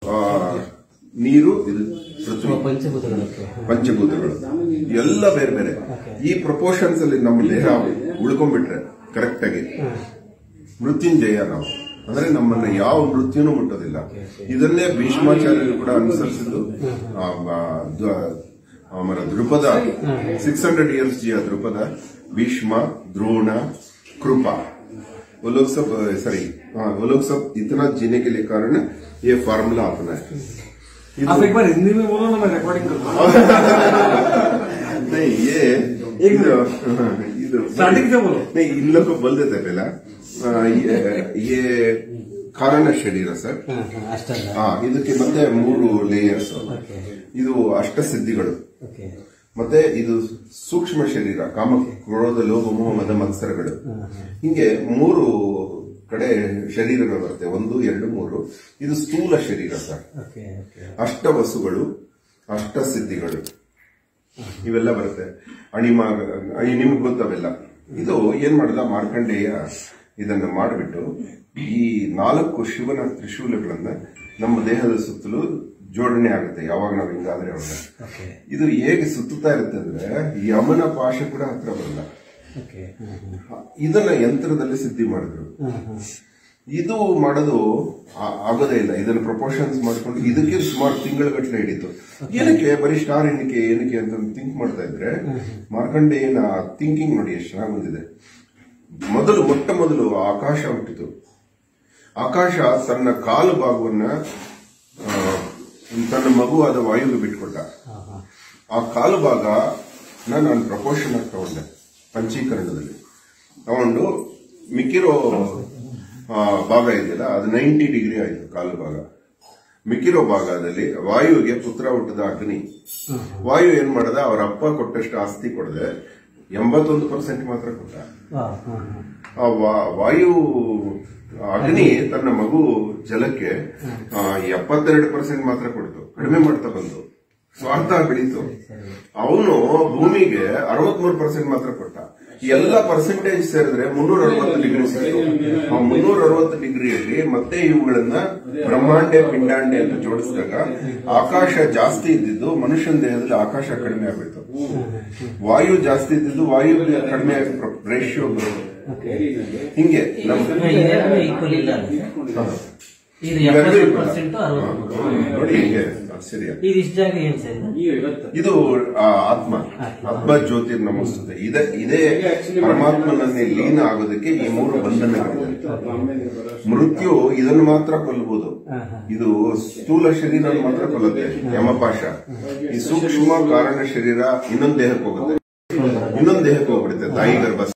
ಆ, ನೀರು ಇದು ಪೃಥ್ವಿ ಪಂಚಭೂತಗಳಕ್ಕೆ ಪಂಚಭೂತಗಳು ಎಲ್ಲ ಬೇರೆ ಬೇರೆ ಈ ಪ್ರಪೋರ್ಷನ್ಸ್ ಅಲ್ಲಿ ನಮ್ಮ ದೇಹ ಉಳ್ಕೊಂಡ್ಬಿಟ್ರೆ ಕರೆಕ್ಟ್ ಆಗಿ ಮೃತ್ಯುಂಜಯ ನಾವು ಅಂದ್ರೆ ನಮ್ಮನ್ನ ಯಾವ ಮೃತ್ಯುನೂ ಮುಟ್ಟೋದಿಲ್ಲ ಇದನ್ನೇ ಭೀಷ್ಮಾಚಾರ್ಯರು ಕೂಡ ಅನುಸರಿಸಿದ್ದು ಆ, ಆ, ದ್ವ- ಆಮೇಲೆ ದ್ರುಪದ ಸಿಕ್ಸ್ ಹಂಡ್ರೆಡ್ ಇಯರ್ಸ್ ಜಿಯ ದ್ರುಪದ ಭೀಷ್ಮ ದ್ರೋಣ कृपा वो लोग सब सॉरी हाँ वो लोग सब इतना जीने के लिए कारण ये फार्मूला अपना है ಇದು- आप एक बार हिंदी में बोलो ना मैं रिकॉर्डिंग करता हूँ नहीं ये एक ಇದು ಇದು स्टार्टिंग से बोलो नहीं इन लोग को बोल देते पहला आ, ये, ये ಕಾರಣ ಶರೀರ ಸರ್ ಹಾ, ಹಾ, ಅಷ್ಟಲ್ಲ ಹಾ ಇದಕ್ಕೆ ಮತ್ತೆ ಮೂರು ಲೇಯರ್ಸ್ ಓಕೆ ಇದು ಅಷ್ಟಸಿದ್ಧಿಗಳು ಓಕೆ ಮತ್ತೆ ಇದು ಸೂಕ್ಷ್ಮ ಶರೀರ ಕಾಮ ಕ್ರೋಧ ಲೋಭ ಮೋಹ ಮದ ಮತ್ಸರಗಳು ಹಿಂಗೆ ಮೂರು ಕಡೆ ಶರೀರಗಳು ಬರುತ್ತೆ ಒಂದು ಎರಡು ಮೂರು ಇದು ಸ್ಥೂಲ ಶರೀರ ಸರ್ ಓಕೆ ಓಕೆ ಅಷ್ಟ ವಸುಗಳು ಅಷ್ಟ ಸಿದ್ಧಿಗಳು ಇವೆಲ್ಲ ಬರುತ್ತೆ ಅಣಿಮ ನಿಮ್ಗೆ ಗೊತ್ತವೆಲ್ಲ ಇದು ಏನ್ ಮಾಡಿದ ಮಾರ್ಕಂಡೇಯ ಇದನ್ನ ಮಾಡಿಬಿಟ್ಟು ಈ ನಾಲ್ಕು ಶಿವನ ತ್ರಿಶೂಲಗಳನ್ನ ನಮ್ಮ ದೇಹದ ಸುತ್ತಲೂ ಜೋಡಣೆ ಆಗುತ್ತೆ ಯಾವಾಗ ನಾವು ಹಿಂಗಾದ್ರೆ ಅವಾಗ ಓಕೆ ಇದು ಹೇಗೆ ಸುತ್ತುತ್ತಾ ಇರುತ್ತೆ ಅಂದ್ರೆ ಯಮನ ಪಾಶ ಕೂಡ ಹತ್ರ ಬರಲ್ಲ ಓಕೆ ಹಾ, ಇದನ್ನ ಯಂತ್ರದಲ್ಲಿ ಸಿದ್ಧಿ ಮಾಡಿದ್ರು ಹಾ, ಹಾ. ಇದು ಮಾಡೋದು ಆ- ಆಗೋದೇ ಇಲ್ಲ ಇದನ್ನ ಪ್ರಪೋರ್ಷನ್ಸ್ ಮಾಡ್ಕೊಂಡು ಇದಕ್ಕೆ ಸುಮಾರು ತಿಂಗಳುಗಟ್ಟಲೆ ಹಿಡಿತು ಏನಕ್ಕೆ ಬರೀ ಸ್ಟಾರ್ ಎಣಿಕೆ ಏನಕ್ಕೆ ಅಂತ ಥಿಂಕ್ ಮಾಡ್ತಾ ಇದ್ರೆ ಮಾರ್ಕಂಡೇಯನ ಥಿಂಕಿಂಗ್ ನೋಡಿ ಎಷ್ಟು ಚೆನ್ನಾಗಿ ಬಂದಿದೆ ಮೊದಲು ಮೊಟ್ಟ ಮೊದಲು ಆಕಾಶ ಹುಟ್ಟಿತು ಆಕಾಶ ತನ್ನ ಕಾಲು ಭಾಗವನ್ನ ಆ, ತನ್ನ ಮಗುವಾದ ವಾಯುವಿಗೆ ಬಿಟ್ಕೊಟ್ಟ ಹಾ, ಹಾ. ಆ ಕಾಲು ಭಾಗ ನಾನು ಪ್ರಪೋರ್ಷನ್ ಆಗಿ ತಗೊಂಡೆ ಪಂಚೀಕರಣದಲ್ಲಿ ತಗೊಂಡು ಮಿಕ್ಕಿರೋ ಆ, ಭಾಗ ಇದೆಯಲ್ಲ ಅದು ನೈಂಟಿ ಡಿಗ್ರಿ ಆಯ್ತು ಕಾಲು ಭಾಗ ಮಿಕ್ಕಿರೋ ಭಾಗದಲ್ಲಿ ವಾಯುವಿಗೆ ಪುತ್ರ ಹುಟ್ಟದ ಅಗ್ನಿ ವಾಯು ಏನ್ ಮಾಡದ ಅವರ ಅಪ್ಪ ಕೊಟ್ಟಷ್ಟು ಆಸ್ತಿ ಕೊಡದೆ ಎಂಬತ್ತೊಂದು ಪರ್ಸೆಂಟ್ ಮಾತ್ರ ಕೊಟ್ಟ ವಾ, ಹಾ, ಹಾ. ಆ ವಾ- ವಾಯು ಅಗ್ನಿ ತನ್ನ ಮಗು ಜಲಕ್ಕೆ ಆ, ಎಪ್ಪತ್ತೆರಡು ಪರ್ಸೆಂಟ್ ಮಾತ್ರ ಕೊಡ್ತು ಕಡಿಮೆ ಮಾಡ್ತಾ ಬಂತು ಸ್ವಾರ್ಥ ಬೆಳೀತು ಅವನು ಭೂಮಿಗೆ ಅರವತ್ಮೂರು ಪರ್ಸೆಂಟ್ ಮಾತ್ರ ಕೊಟ್ಟ ಈ ಎಲ್ಲ ಪರ್ಸೆಂಟೇಜ್ ಸೇರಿದ್ರೆ ಮುನ್ನೂರ ಅರವತ್ತು ಡಿಗ್ರಿ ಸಿಕ್ತು ಆ ಮುನ್ನೂರ ಅರವತ್ತು ಡಿಗ್ರಿಯಲ್ಲಿ ಮತ್ತೆ ಇವುಗಳನ್ನ ಬ್ರಹ್ಮಾಂಡೆ ಪಿಂಡಾಂಡೆ ಅಂತ ಜೋಡಿಸಿದಾಗ ಆಕಾಶ ಜಾಸ್ತಿ ಇದ್ದಿದ್ದು ಮನುಷ್ಯನ ದೇಹದಲ್ಲಿ ಆಕಾಶ ಕಡಿಮೆ ಆಗ್ಬಿಡ್ತು ವಾಯು ಜಾಸ್ತಿ ಇದ್ದಿದ್ದು ವಾಯು ಕಡಿಮೆ ಆಗಿ ರೇಷಿಯೋ ಬರುತ್ತೆ ಹಿಂಗೆ ನಮ್ಮ ಹಾ, ಇದೆರಡು ಈಕ್ವಲ್ ಇಲ್ಲ ಹಾ. ಇದು ಇವೆರಡೂ ಎಪ್ಪತ್ತು ಇಲ್ಲ. ಪರ್ಸೆಂಟ್ ಅರವತ್ತು ಹಾ. ನೋಡಿ ಹಿಂಗೆ ಆಶ್ಚರ್ಯ ಇದು ಇಷ್ಟು ಜಾಗ ಏನ್ ಸರ್ ಇದು? ಇದು ಆ, ಆತ್ಮ ಆತ್ಮ ಜ್ಯೋತಿ ನಮಸ್ತದೆ ಇದೇ ಇದೇ ಪರಮಾತ್ಮನಲ್ಲಿ ಲೀನ ಆಗೋದಕ್ಕೆ ಈ ಮೂರು ಬಂಧನಗಳಿದೆ ಮೃತ್ಯು ಇದನ್ನು ಮಾತ್ರ ಕೊಲ್ಲಬಹುದು ಹಾ, ಹಾ. ಇದು ಸ್ಥೂಲ ಶರೀರ ಮಾತ್ರ ಕೊಲ್ಲುತ್ತೆ ಯಮಪಾಶ ಈ ಸೂಕ್ಷ್ಮ ಕಾರಣ ಶರೀರ ಇನ್ನೊಂದು ದೇಹಕ್ಕೆ ಹೋಗುತ್ತೆ